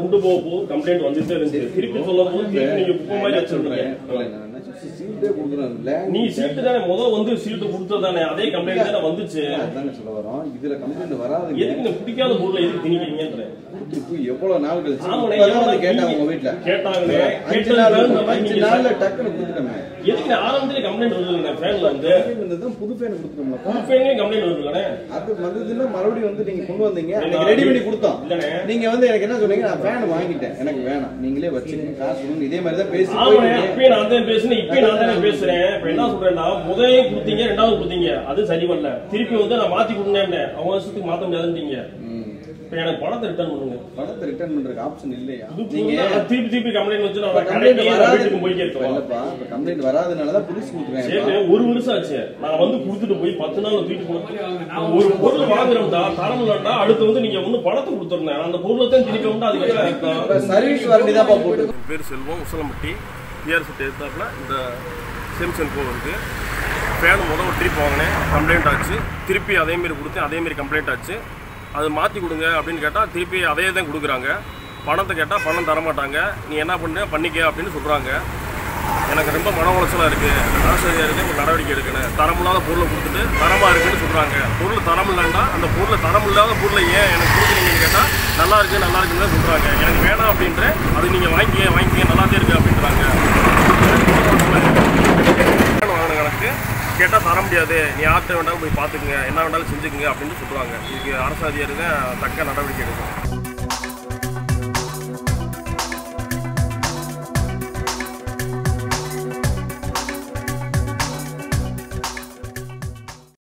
கொண்டு போக போக கம்ப்ளைண்ட் வந்துட்டே இருந்துச்சு திருப்பி சொல்லும் போது திருப்பி நீங்க குப்பை மாதிரி வச்சிருந்தீங்க சீட்டே கொடுக்குறேன் நீ சீட்டு தானே முதல் வந்து சீட்டு கொடுத்ததானே அதே கம்ப்ளைண்ட் தானே வந்துச்சு அதாங்க சொல்ல வரோம் இதுல கம்ப்ளைண்ட் வராதுங்க எதுக்கு இந்த பிடிக்காத பொருளை எதுக்கு திணிக்கிறீங்கன்ற கொடுத்துட்டு எவ்வளவு நாள் கழிச்சு ஆமாண்ணே, இப்பதான் வந்து எவ்வளவு கேட்டாங்க நீங்க- உங்க வீட்டுல கேட்டாங்களே. அஞ்சு கேட்டதுக்கு நாள் தகுந்த மாதிரி அஞ்சு நீங்க நாள்ல டக்குன்னு கொடுத்துட்டோமே எதுக்கு நான் ஆரம்பத்திலே கம்ப்ளைண்ட் வருதுங்க ஃபேன்ல வந்து இருந்ததுதான் புது ஃபேன் கொடுத்துட்டோம்லப்பா ஃபேன்லயும் கம்ப்ளைண்ட் வருதுங்களே அது வந்ததுன்னா மறுபடியும் வந்து நீங்க கொண்டு வந்தீங்க இல்ல, அன்னைக்கு ரெடி பண்ணி கொடுத்தோம் இல்லண்ணே. நீங்க வந்து எனக்கு என்ன சொன்னீங்க நான் ஃபேன் வாங்கிட்டேன் எனக்கு வேணாம் நீங்களே வச்சுக்கங்க காசு கொடுங்க இதே மாதிரி தான் பேசி ஆமாண்ணே போயிட்டீங்க. அப்பயே நான் தான் பேசுனேன் இப்பயே நான் தானே பேசுறேன் இப்ப என்ன சொல்றேன்னா முதலே கொடுத்தீங்க ரெண்டாவது கொடுத்தீங்க அது சரி வரல திருப்பி வந்து நான் மாத்தி கொடுங்க அவங்க வருஷத்துக்கு மாத்த முடியாதுன்றீங்க ம். இப்ப எனக்கு பணத்தை ரிட்டர்ன் பண்ணுங்க பணத்தை ரிட்டர்ன் பண்றதுக்கு ஆப்ஷன் இல்லையா இது நீங்க புதுசா திருப்பி திருப்பி கம்ப்ளைண்ட் வச்சு இப்ப நான் கம்ப்ளைண்ட் கடைக்கு வராது வீட்டுக்கு போய் கேட்கலாம் இல்லப்பா இப்ப கம்ப்ளைண்ட் வராதனால தான் புதுசு சரி கொடுக்குறேன் ஒரு வருஷம் ஆச்சு நான் வந்து கொடுத்துட்டு போய் பத்து நாள் தூக்கிட்டு போனேன் ஒரு பொருள் வாங்குறோம்டா தரம் இல்லைன்னா அடுத்து வந்து நீங்க ஒண்ணு பணத்தை கொடுத்துருந்தேன் அந்த பொருளை தான் திருப்பி வந்து அதுக்கு சர்வீஸ் வாரண்டி தான் போட்டு என் பேர் செல்வம் உசலம்பட்டி பிஆர் சுட்டு எடுத்தாப்புல இந்த சேம்சங் கோ இருக்கு ஃபேன் முதல் ஒரு ட்ரிப் வாங்கினேன் கம்ப்ளைண்ட் ஆச்சு திருப்பி அதேமாரி கொடுத்தேன் அதேமாரி கம்ப்ளைண்ட் ஆச்சு அது மாற்றி கொடுங்க அப்படின்னு கேட்டால் திருப்பி அதே தான் கொடுக்குறாங்க பணத்தை கேட்டால் பணம் தர மாட்டாங்க நீ என்ன பண்ணு பண்ணிக்க அப்படின்னு சொல்கிறாங்க எனக்கு ரொம்ப மன உளைச்சலாக இருக்குது ஆசிரியருக்கு ஒரு நடவடிக்கை எடுக்கணும் தரமில்லாத பொருளை கொடுத்துட்டு தரமாக இருக்குன்னு சொல்கிறாங்க பொருள் தரம் இல்லைன்னா அந்த பொருளை தரம் இல்லாத பொருளை ஏன் எனக்கு கொடுக்குறீங்கன்னு கேட்டால் நல்லா இருக்கு நல்லா இருக்குன்னு தான் சொல்கிறாங்க எனக்கு வேணாம் அப்படின்ற அது நீங்கள் வாங்கிக்க வாங்கிக்க நல்லா தான் இருக்குது அப்படின்றாங்க வாங்கின கணக்கு கேட்டால் தர முடியாது நீ ஆற்ற வேண்டாம் போய் பார்த்துக்குங்க என்ன வேண்டாலும் செஞ்சுக்குங்க அப்படின்னு சொல்லுவாங்க இதுக்கு அரசு அதிகாரி தான் தக்க நடவடிக்கை எடுக்கணும்